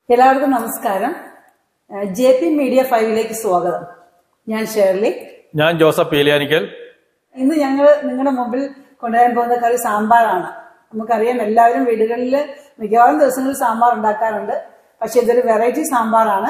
എല്ലാവർക്കും നമസ്കാരം J P media ഫൈവിലേക്ക് സ്വാഗതം ഞാൻ ഷേർലി ഞാൻ ജോസഫ് പീലിയാനിക്കൽ ഇന്ന് ഞങ്ങൾ നിങ്ങളുടെ മുമ്പിൽ കൊണ്ടുവരാൻ പോകുന്ന കറി സാമ്പാറാണ് നമുക്കറിയാം എല്ലാവരും വീടുകളിൽ മിക്കവാറും ദിവസങ്ങളിൽ സാമ്പാർ ഉണ്ടാക്കാറുണ്ട് പക്ഷെ ഇതൊരു വെറൈറ്റി സാമ്പാറാണ്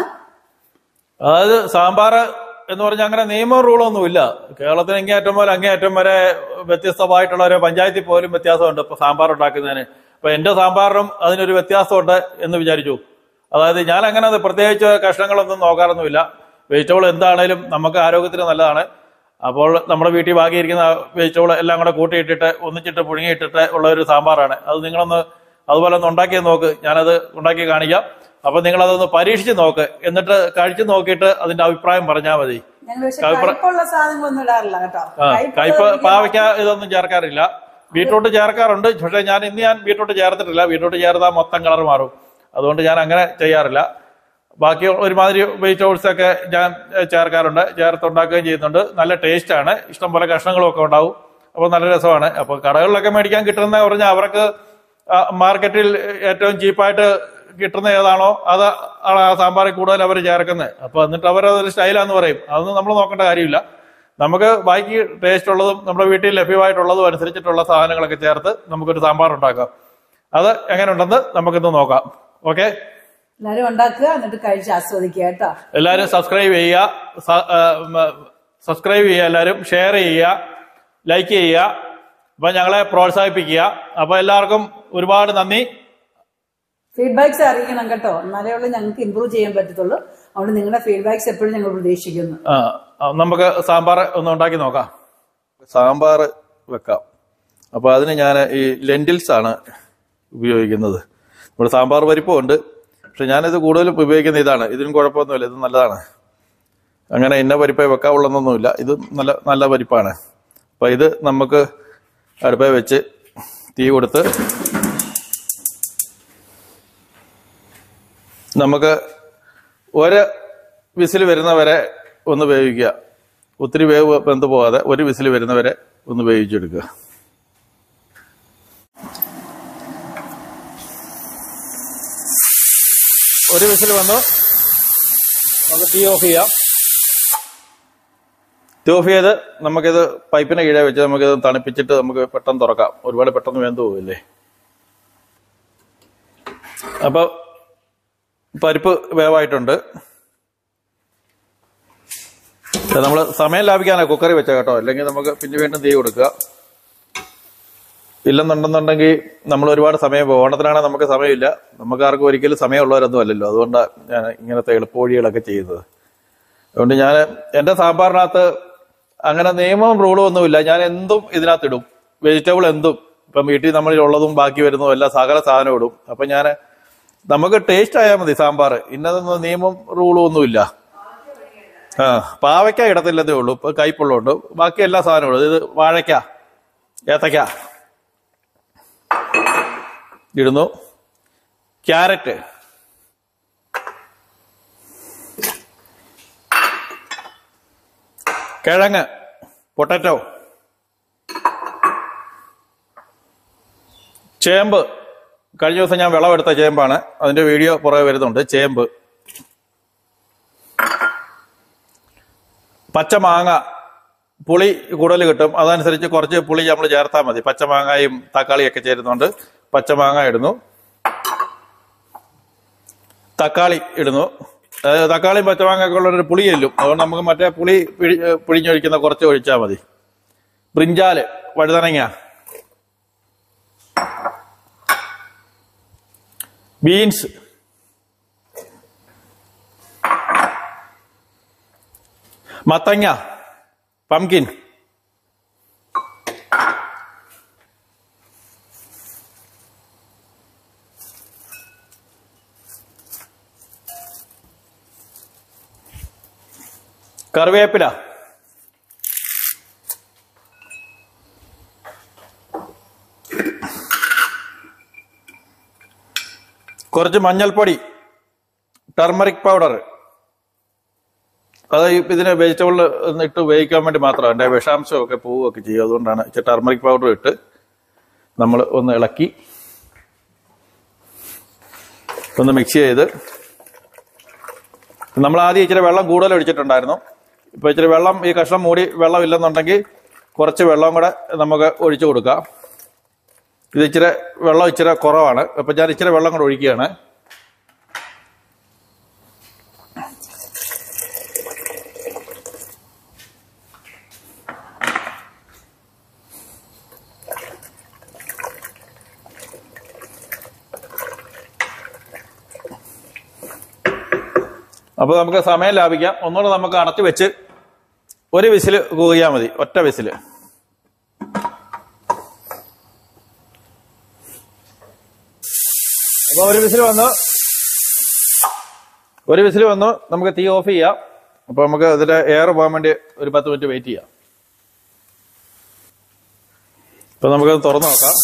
അതായത് സാമ്പാർ എന്ന് പറഞ്ഞാൽ അങ്ങനെ നിയമം റൂളൊന്നുമില്ല കേരളത്തിന് ഇങ്ങേയറ്റം മുതൽ അങ്ങേയറ്റം വരെ വ്യത്യസ്തമായിട്ടുള്ള ഒരു പഞ്ചായത്തിൽ പോലും വ്യത്യാസമുണ്ട് ഇപ്പൊ സാമ്പാർ ഉണ്ടാക്കുന്നതിന് അപ്പൊ എന്റെ സാമ്പാറിനും അതിനൊരു വ്യത്യാസമുണ്ട് എന്ന് വിചാരിച്ചു അതായത് ഞാൻ അങ്ങനെ അത് പ്രത്യേകിച്ച് കഷ്ണങ്ങളൊന്നും നോക്കാറൊന്നുമില്ല വെജിറ്റബിൾ എന്താണേലും നമുക്ക് ആരോഗ്യത്തിന് നല്ലതാണ് അപ്പോൾ നമ്മുടെ വീട്ടിൽ ബാക്കിയിരിക്കുന്ന വെജിറ്റബിൾ എല്ലാം കൂടെ കൂട്ടിയിട്ടിട്ട് ഒന്നിച്ചിട്ട് പുഴുങ്ങിയിട്ടിട്ട് ഉള്ള ഒരു സാമ്പാറാണ് അത് നിങ്ങളൊന്ന് അതുപോലെ ഒന്ന് ഉണ്ടാക്കി നോക്ക് ഞാനത് ഉണ്ടാക്കി കാണിക്കാം അപ്പൊ നിങ്ങളതൊന്ന് പരീക്ഷിച്ച് നോക്ക് എന്നിട്ട് കഴിച്ചു നോക്കിയിട്ട് അതിന്റെ അഭിപ്രായം പറഞ്ഞാൽ മതി ഞങ്ങൾ പക്ഷെ കയ്പുള്ള സാധനങ്ങളൊന്നും ഇടാറില്ല കേട്ടോ ആ കയ്പ് കയ്പ് ഒരിക്കലും പാവയ്ക്ക ഇതൊന്നും ചേർക്കാറില്ല ബീട്രൂട്ട് ചേർക്കാറുണ്ട് പക്ഷെ ഞാൻ ഇന്ന് ഞാൻ ബീട്രൂട്ട് ചേർത്തിട്ടില്ല ബീട്രൂട്ട് ചേർത്താൽ മൊത്തം കളർ മാറും അതുകൊണ്ട് ഞാൻ അങ്ങനെ ചെയ്യാറില്ല ബാക്കി ഒരുമാതിരി വെജിറ്റബിൾസ് ഒക്കെ ഞാൻ ഏഹ്, ചേർക്കാറുണ്ട് ചേർത്തുണ്ടാക്കുകയും ചെയ്യുന്നുണ്ട് നല്ല ടേസ്റ്റ് ആണ് ഇഷ്ടംപോലെ കഷ്ണങ്ങളും ഒക്കെ ഉണ്ടാവും അപ്പോൾ നല്ല രസമാണ് അപ്പോൾ കടകളിലൊക്കെ മേടിക്കാൻ കിട്ടുന്ന പറഞ്ഞാൽ അവർക്ക് ആ, മാർക്കറ്റിൽ ഏറ്റവും ചീപ്പായിട്ട് കിട്ടുന്ന ഏതാണോ അത് ആണ് ആ സാമ്പാറിൽ കൂടുതൽ അവർ ചേർക്കുന്നത് അപ്പൊ എന്നിട്ട് അവരതൊരു സ്റ്റൈലാന്ന് പറയും അതൊന്നും നമ്മൾ നോക്കേണ്ട കാര്യമില്ല നമുക്ക് ബാക്കി ടേസ്റ്റ് ഉള്ളതും നമ്മുടെ വീട്ടിൽ ലഭ്യമായിട്ടുള്ളതും അനുസരിച്ചിട്ടുള്ള സാധനങ്ങളൊക്കെ ചേർത്ത് നമുക്കൊരു സാമ്പാർ ഉണ്ടാക്കാം അത് എങ്ങനെയുണ്ടെന്ന് നമുക്കിന്ന് നോക്കാം ഓക്കെ എല്ലാവരും ഉണ്ടാക്കുക എന്നിട്ട് കഴിച്ച് ആസ്വദിക്കുക കേട്ടോ എല്ലാവരും സബ്സ്ക്രൈബ് ചെയ്യുക സ- ആ, ഉം, സബ്സ്ക്രൈബ് ചെയ്യുക എല്ലാവരും ഷെയർ ചെയ്യുക ലൈക്ക് ചെയ്യുക അപ്പൊ ഞങ്ങളെ പ്രോത്സാഹിപ്പിക്കുക അപ്പൊ എല്ലാവർക്കും ഒരുപാട് നന്ദി ഫീഡ്ബാക്സ് അറിയിക്കണം കേട്ടോ എന്നാലേ ഉള്ളൂ ഞങ്ങൾക്ക് ഇമ്പ്രൂവ് ചെയ്യാൻ പറ്റത്തുള്ളൂ അതുകൊണ്ട് നിങ്ങളുടെ ഫീഡ്ബാക്സ് എപ്പോഴും ഞങ്ങൾ പ്രതീക്ഷിക്കുന്നു ആ, ആ, നമുക്ക് സാമ്പാർ ഒന്ന് ഉണ്ടാക്കി നോക്കാം സാമ്പാർ വെക്കാം അപ്പൊ അതിന് ഞാൻ ഈ ലെൻറ്റിൽസ് ആണ് ഉപയോഗിക്കുന്നത് ഇവിടെ സാമ്പാർ പരിപ്പും ഉണ്ട് പക്ഷെ ഞാനിത് കൂടുതലും ഉപയോഗിക്കുന്ന ഇതാണ് ഇതിനും കുഴപ്പമൊന്നുമില്ല ഇത് നല്ലതാണ് അങ്ങനെ ഇന്ന പരിപ്പേ വെക്കാവുള്ളതൊന്നുമില്ല ഇത് നല്ല നല്ല പരിപ്പാണ് അപ്പൊ ഇത് നമുക്ക് അടുപ്പേ വെച്ച് തീ കൊടുത്ത് നമുക്ക് ഒരു വിസിൽ വരുന്നവരെ ഒന്ന് വേവിക്കുക ഒത്തിരി വേവ് വെന്ത് പോകാതെ ഒരു വിസിൽ വരുന്നവരെ ഒന്ന് വേവിച്ചെടുക്കുക ഒരു വിസിൽ വന്നു നമുക്ക് തീ ഓഫ് ചെയ്യാം തീ ഓഫ് ചെയ്ത് നമുക്കിത് പൈപ്പിന് കീഴെ വെച്ച് നമുക്കിത് തണുപ്പിച്ചിട്ട് നമുക്ക് പെട്ടെന്ന് തുറക്കാം ഒരുപാട് പെട്ടെന്ന് വെന്ത് പോവില്ലേ അപ്പൊ പരിപ്പ് വേവായിട്ടുണ്ട് നമ്മൾ സമയം ലാഭിക്കാനാണ് കുക്കറി വെച്ച കേട്ടോ അല്ലെങ്കിൽ നമുക്ക് പിന്നെ വീണ്ടും തീ കൊടുക്കുക ഇല്ലെന്നുണ്ടെന്നുണ്ടെങ്കിൽ നമ്മൾ ഒരുപാട് സമയം പോകും ഓണത്തിനാണെങ്കിൽ നമുക്ക് സമയമില്ല നമുക്ക് ആർക്കും ഒരിക്കലും സമയമുള്ളവരൊന്നും അല്ലല്ലോ അതുകൊണ്ടാണ് ഞാൻ ഇങ്ങനത്തെ എളുപ്പവഴികളൊക്കെ ചെയ്യുന്നത് അതുകൊണ്ട് ഞാൻ എൻ്റെ സാമ്പാറിനകത്ത് അങ്ങനെ നിയമവും റൂളും ഒന്നുമില്ല ഞാൻ എന്തും ഇതിനകത്ത് ഇടും വെജിറ്റബിൾ എന്തും ഇപ്പം വീട്ടിൽ നമ്മളിൽ ഉള്ളതും ബാക്കി വരുന്നതും എല്ലാം സകല സാധനം ഇടും അപ്പം ഞാൻ നമുക്ക് ടേസ്റ്റ് ആയാൽ മതി സാമ്പാർ ഇന്നതൊന്നും നിയമം റൂളും ഒന്നുമില്ല ആ പാവയ്ക്ക ഇടത്തില്ലതേ ഉള്ളൂ ഇപ്പൊ കയ്പുള്ളതുകൊണ്ട് ബാക്കി എല്ലാ സാധനവും ഇത് വാഴയ്ക്ക ഏത്തയ്ക്ക ഇടുന്നു ക്യാരറ്റ് കിഴങ്ങ് പൊട്ടറ്റോ ചേമ്പ് കഴിഞ്ഞ ദിവസം ഞാൻ വിളവെടുത്ത ചേമ്പാണ് അതിന്റെ വീഡിയോ പുറകെ വരുന്നുണ്ട് ചേമ്പ് പച്ചമാങ്ങ പുളി കൂടുതൽ കിട്ടും അതനുസരിച്ച് കുറച്ച് പുളി നമ്മൾ ചേർത്താൽ മതി പച്ചമാങ്ങയും തക്കാളിയൊക്കെ ചേരുന്നുണ്ട് പച്ചമാങ്ങ ഇടുന്നു തക്കാളി ഇടുന്നു അതായത് തക്കാളിയും പച്ചമാങ്ങയൊക്കെ ഉള്ളൊരു പുളി ചെല്ലും അതുകൊണ്ട് നമുക്ക് മറ്റേ പുളി പിഴി പിഴിഞ്ഞൊഴിക്കുന്ന കുറച്ച് ഒഴിച്ചാൽ മതി ബ്രിഞ്ചാല് വഴുതനങ്ങ ബീൻസ് മത്തങ്ങ പംകിൻ കറിവേപ്പില കുറച്ച് മഞ്ഞൾപ്പൊടി ടർമറിക് പൗഡർ അത് ഈ ഇതിന് വെജിറ്റബിൾ ഇട്ട് വേവിക്കാൻ വേണ്ടി മാത്രമാണ് അതിന്റെ വിഷാംശമൊക്കെ പോവുകയൊക്കെ ചെയ്യും അതുകൊണ്ടാണ് ഇച്ചിരി ടർമറിക് പൗഡർ ഇട്ട് നമ്മൾ ഒന്ന് ഇളക്കി ഒന്ന് മിക്സ് ചെയ്ത് നമ്മൾ ആദ്യം ഇച്ചിരി വെള്ളം കൂടുതൽ ഒഴിച്ചിട്ടുണ്ടായിരുന്നു ഇപ്പൊ ഇച്ചിരി വെള്ളം ഈ കഷ്ണം മൂടി വെള്ളം ഇല്ലെന്നുണ്ടെങ്കിൽ കുറച്ച് വെള്ളം കൂടെ നമുക്ക് ഒഴിച്ചു കൊടുക്കാം ഇത് ഇച്ചിരി വെള്ളം ഇച്ചിരി കുറവാണ് അപ്പൊ ഞാൻ ഇച്ചിരി വെള്ളം കൂടെ ഒഴിക്കുകയാണ് അപ്പൊ നമുക്ക് സമയം ലാഭിക്കാം ഒന്നുകൂടെ നമുക്ക് അടച്ചു വെച്ച് ഒരു വിസിൽ കൂകിയാൽ മതി ഒറ്റ വിസില് അപ്പൊ ഒരു വിസിൽ വന്നു ഒരു വിസിൽ വന്നു നമുക്ക് തീ ഓഫ് ചെയ്യാം അപ്പൊ നമുക്ക് ഇതിന്റെ എയർ പോകാൻ വേണ്ടി ഒരു പത്ത് മിനിറ്റ് വെയിറ്റ് ചെയ്യാം അപ്പൊ നമുക്കത് തുറന്നു നോക്കാം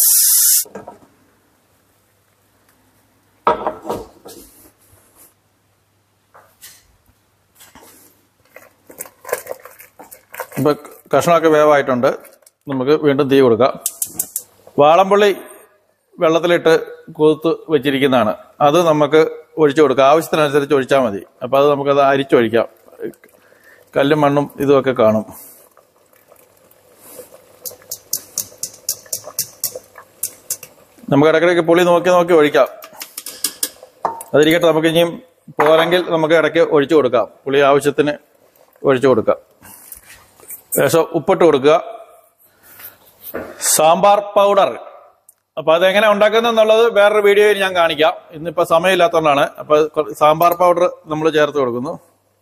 ഇപ്പൊ കഷ്ണമൊക്കെ വേവായിട്ടുണ്ട് നമുക്ക് വീണ്ടും തീ കൊടുക്കാം വാളംപുള്ളി വെള്ളത്തിലിട്ട് കൊതുത്ത് വെച്ചിരിക്കുന്നതാണ് അത് നമുക്ക് ഒഴിച്ചു കൊടുക്കാം ആവശ്യത്തിനനുസരിച്ച് ഒഴിച്ചാൽ മതി അപ്പൊ അത് നമുക്കത് അരിച്ചൊഴിക്കാം കല്ലും മണ്ണും ഇതുമൊക്കെ കാണും നമുക്ക് ഇടയ്ക്കിടയ്ക്ക് പുളി നോക്കി നോക്കി ഒഴിക്കാം അതിരിക്കട്ടെ നമുക്ക് ഇനിയും പോരെങ്കിൽ നമുക്ക് ഇടയ്ക്ക് ഒഴിച്ചു കൊടുക്കാം പുളി ആവശ്യത്തിന് ഒഴിച്ചു കൊടുക്കാം ശേഷം ഉപ്പിട്ട് കൊടുക്കുക സാമ്പാർ പൗഡർ അപ്പൊ അതെങ്ങനെ ഉണ്ടാക്കുന്നെന്നുള്ളത് വേറൊരു വീഡിയോയിൽ ഞാൻ കാണിക്കാം ഇന്നിപ്പോ സമയമില്ലാത്തതുകൊണ്ടാണ് അപ്പൊ കൊ- സാമ്പാർ പൗഡർ നമ്മൾ ചേർത്ത് കൊടുക്കുന്നു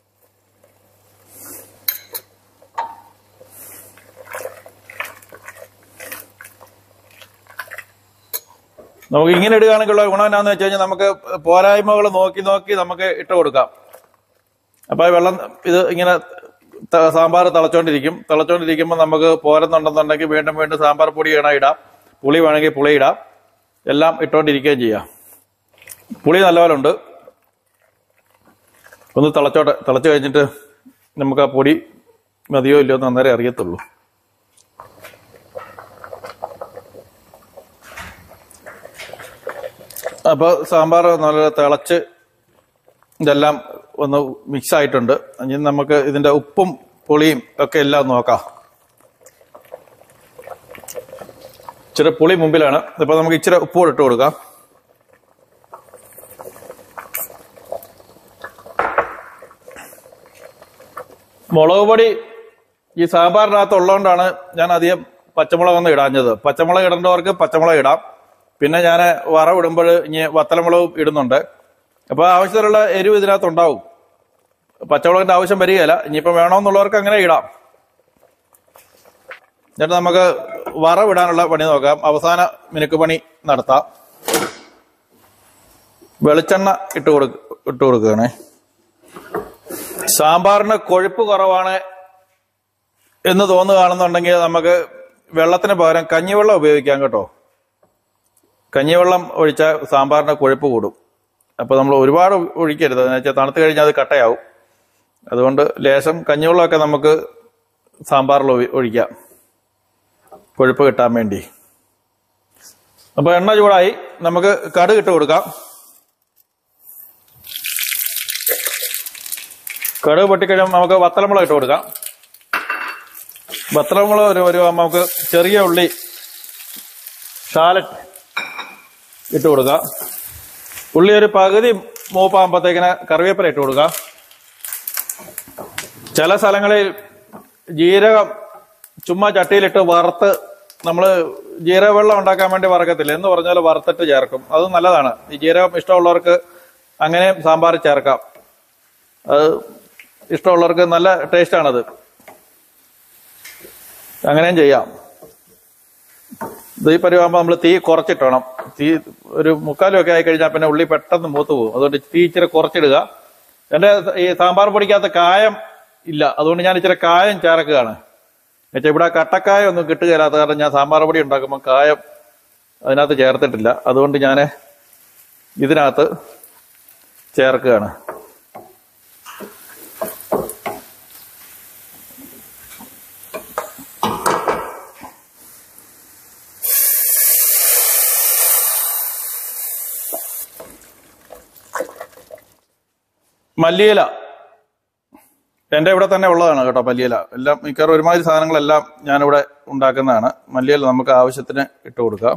നമുക്ക് ഇങ്ങനെ ഇടുകയാണെങ്കിലുള്ള ഗുണം എന്നാന്ന് വെച്ച് കഴിഞ്ഞാൽ നമുക്ക് പോരായ്മകൾ നോക്കി നോക്കി നമുക്ക് ഇട്ട് കൊടുക്കാം അപ്പൊ ആ വെള്ളം ഇത് ഇങ്ങനെ ത- സാമ്പാർ തിളച്ചോണ്ടിരിക്കും തിളച്ചോണ്ടിരിക്കുമ്പോൾ നമുക്ക് പോരുന്നുണ്ടെന്നുണ്ടെങ്കിൽ വീണ്ടും വീണ്ടും സാമ്പാർ പൊടി വേണം ഇടാം പുളി വേണമെങ്കിൽ പുളി ഇടാം എല്ലാം ഇട്ടോണ്ടിരിക്കുകയും ചെയ്യാം പുളി നല്ലപോലെ ഉണ്ട് ഒന്ന് തിളച്ചോട്ടെ തിളച്ച് കഴിഞ്ഞിട്ട് നമുക്ക് ആ പൊടി മതിയോ ഇല്ലയോ എന്ന് അന്നേരം അറിയത്തുള്ളൂ അപ്പൊ സാമ്പാർ നല്ല തിളച്ച് ഇതെല്ലാം ഒന്ന് മിക്സ് ആയിട്ടുണ്ട് ഇനി നമുക്ക് ഇതിന്റെ ഉപ്പും പുളിയും ഒക്കെ എല്ലാം നോക്കാം ഇച്ചിരി പുളി മുമ്പിലാണ് ഇപ്പൊ നമുക്ക് ഇച്ചിരി ഉപ്പ് ഇട്ട് കൊടുക്കാം മുളക് പൊടി ഈ സാമ്പാറിനകത്ത് ഉള്ളതുകൊണ്ടാണ് ഞാൻ അധികം പച്ചമുളകൊന്നും ഇടാഞ്ഞത് പച്ചമുളക് ഇടേണ്ടവർക്ക് പച്ചമുളക് ഇടാം പിന്നെ ഞാൻ വറവിടുമ്പോൾ ഇനി വത്തലമുളകും ഇടുന്നുണ്ട് അപ്പൊ ആവശ്യത്തിലുള്ള എരിവ് ഇതിനകത്ത് ഉണ്ടാവും പച്ചമുളകിന്റെ ആവശ്യം വരികയില്ല ഇനിയിപ്പോ വേണമെന്നുള്ളവർക്ക് അങ്ങനെ ഇടാം എന്നിട്ട് നമുക്ക് വറവിടാനുള്ള പണി നോക്കാം അവസാന മിനുക്ക് പണി നടത്താം വെളിച്ചെണ്ണ ഇട്ട് കൊടുക്ക ഇട്ട് കൊടുക്കുകയാണേ സാമ്പാറിന് കൊഴുപ്പ് കുറവാണ് എന്ന് തോന്നുകയാണെന്നുണ്ടെങ്കിൽ നമുക്ക് വെള്ളത്തിന് പകരം കഞ്ഞിവെള്ളം ഉപയോഗിക്കാം കേട്ടോ കഞ്ഞിവെള്ളം ഒഴിച്ചാൽ സാമ്പാറിന് കൊഴുപ്പ് കൂടും അപ്പൊ നമ്മൾ ഒരുപാട് ഒഴിക്കരുത് എന്ന് വെച്ചാൽ തണുത്ത് കഴിഞ്ഞാൽ അത് കട്ടയാവും അതുകൊണ്ട് ലേശം കഞ്ഞിവെള്ളമൊക്കെ നമുക്ക് സാമ്പാറിൽ ഒഴി- ഒഴിക്കാം കൊഴുപ്പ് കിട്ടാൻ വേണ്ടി അപ്പൊ എണ്ണ ചൂടായി നമുക്ക് കടുക് ഇട്ട് കൊടുക്കാം കടുക് പൊട്ടിക്കഴിയുമ്പോൾ നമുക്ക് വത്തലമുളക് ഇട്ട് കൊടുക്കാം വത്തലമുളക് ഒരു ഒരു നമുക്ക് ചെറിയ ഉള്ളി ഷാലറ്റ് ഇട്ട് കൊടുക്കുക ഉള്ളി ഒരു പകുതി മൂപ്പാകുമ്പോഴത്തേക്കിന് കറിവേപ്പില ഇട്ട് കൊടുക്കുക ചില സ്ഥലങ്ങളിൽ ജീരകം ചുമ്മാ ചട്ടിയിലിട്ട് വറുത്ത് നമ്മൾ ജീരക വെള്ളം ഉണ്ടാക്കാൻ വേണ്ടി വറക്കത്തില്ല എന്ന് പറഞ്ഞാൽ വറുത്തിട്ട് ചേർക്കും അത് നല്ലതാണ് ഈ ജീരകം ഇഷ്ടമുള്ളവർക്ക് അങ്ങനെ സാമ്പാർ ചേർക്കാം അത് ഇഷ്ടമുള്ളവർക്ക് നല്ല ടേസ്റ്റാണത് അങ്ങനെയും ചെയ്യാം ഇത് ഈ പരിവാകുമ്പോൾ നമ്മൾ തീ കുറച്ചിട്ടണം തീ ഒരു മുക്കാലും ഒക്കെ ആയി കഴിഞ്ഞാൽ പിന്നെ ഉള്ളി പെട്ടെന്ന് മൂത്ത് പോകും അതുകൊണ്ട് തീ ഇച്ചിരി കുറച്ചിടുക എന്റെ ഈ സാമ്പാർ പൊടിക്കകത്ത് കായം ഇല്ല അതുകൊണ്ട് ഞാൻ ഇച്ചിരി കായം ചേർക്കുകയാണ് എന്നുവെച്ചാൽ ഇവിടെ കട്ടക്കായ ഒന്നും കിട്ടുകയില്ലാത്ത കാരണം ഞാൻ സാമ്പാർ പൊടി ഉണ്ടാക്കുമ്പോൾ കായം അതിനകത്ത് ചേർത്തിട്ടില്ല അതുകൊണ്ട് ഞാൻ ഇതിനകത്ത് ചേർക്കുകയാണ് മല്ലിയില എൻ്റെ ഇവിടെ തന്നെ ഉള്ളതാണ് കേട്ടോ മല്ലിയില എല്ലാം മിക്കവാറും ഒരുമാതിരി സാധനങ്ങളെല്ലാം ഞാനിവിടെ ഉണ്ടാക്കുന്നതാണ് മല്ലിയില നമുക്ക് ആവശ്യത്തിന് ഇട്ട് കൊടുക്കാം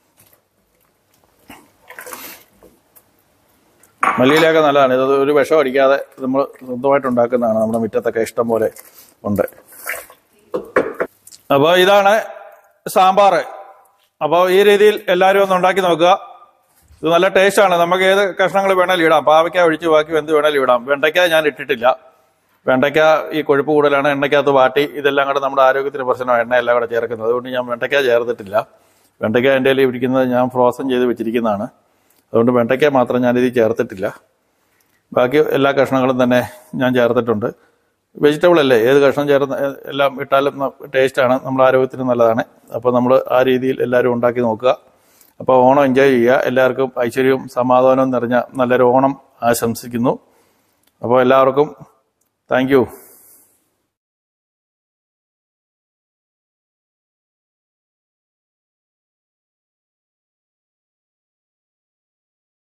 മല്ലിയിലൊക്കെ നല്ലതാണ് ഇത് ഒരു വിഷം അടിക്കാതെ നമ്മൾ സ്വന്തമായിട്ട് ഉണ്ടാക്കുന്നതാണ് നമ്മുടെ മുറ്റത്തൊക്കെ ഇഷ്ടം പോലെ ഉണ്ട് അപ്പോൾ ഇതാണ് സാമ്പാർ അപ്പോൾ ഈ രീതിയിൽ എല്ലാവരും ഒന്ന് ഉണ്ടാക്കി നോക്കുക ഇത് നല്ല ടേസ്റ്റാണ് നമുക്ക് ഏത് കഷ്ണങ്ങൾ വേണേലും ഇടാം പാവയ്ക്ക ഒഴിച്ച് ബാക്കി എന്ത് വേണേലും ഇടാം വെണ്ടയ്ക്ക ഞാൻ ഇട്ടിട്ടില്ല വെണ്ടയ്ക്ക ഈ കൊഴുപ്പ് കൂടുതലാണ് എണ്ണയ്ക്കകത്ത് വാട്ടി ഇതെല്ലാം കൂടെ നമ്മുടെ ആരോഗ്യത്തിന് പ്രശ്നമാണ് എണ്ണ എല്ലാം കൂടെ ചേർക്കുന്നത് അതുകൊണ്ട് ഞാൻ വെണ്ടയ്ക്ക ചേർത്തിട്ടില്ല വെണ്ടയ്ക്ക എൻ്റെ കയ്യിൽ ഇരിക്കുന്നത് ഞാൻ ഫ്രോസൺ ചെയ്ത് വെച്ചിരിക്കുന്നതാണ് അതുകൊണ്ട് വെണ്ടയ്ക്ക മാത്രം ഞാനിതിൽ ചേർത്തിട്ടില്ല ബാക്കി എല്ലാ കഷ്ണങ്ങളും തന്നെ ഞാൻ ചേർത്തിട്ടുണ്ട് വെജിറ്റബിൾ അല്ലേ ഏത് കഷ്ണം ചേർന്ന് എല്ലാം ഇട്ടാലും ടേസ്റ്റാണ് നമ്മുടെ ആരോഗ്യത്തിന് നല്ലതാണ് അപ്പോൾ നമ്മൾ ആ രീതിയിൽ എല്ലാവരും ഉണ്ടാക്കി നോക്കുക അപ്പോൾ ഓണം എൻജോയ് ചെയ്യുക എല്ലാവർക്കും ഐശ്വര്യവും സമാധാനവും നിറഞ്ഞ നല്ലൊരു ഓണം ആശംസിക്കുന്നു അപ്പോൾ എല്ലാവർക്കും താങ്ക് യു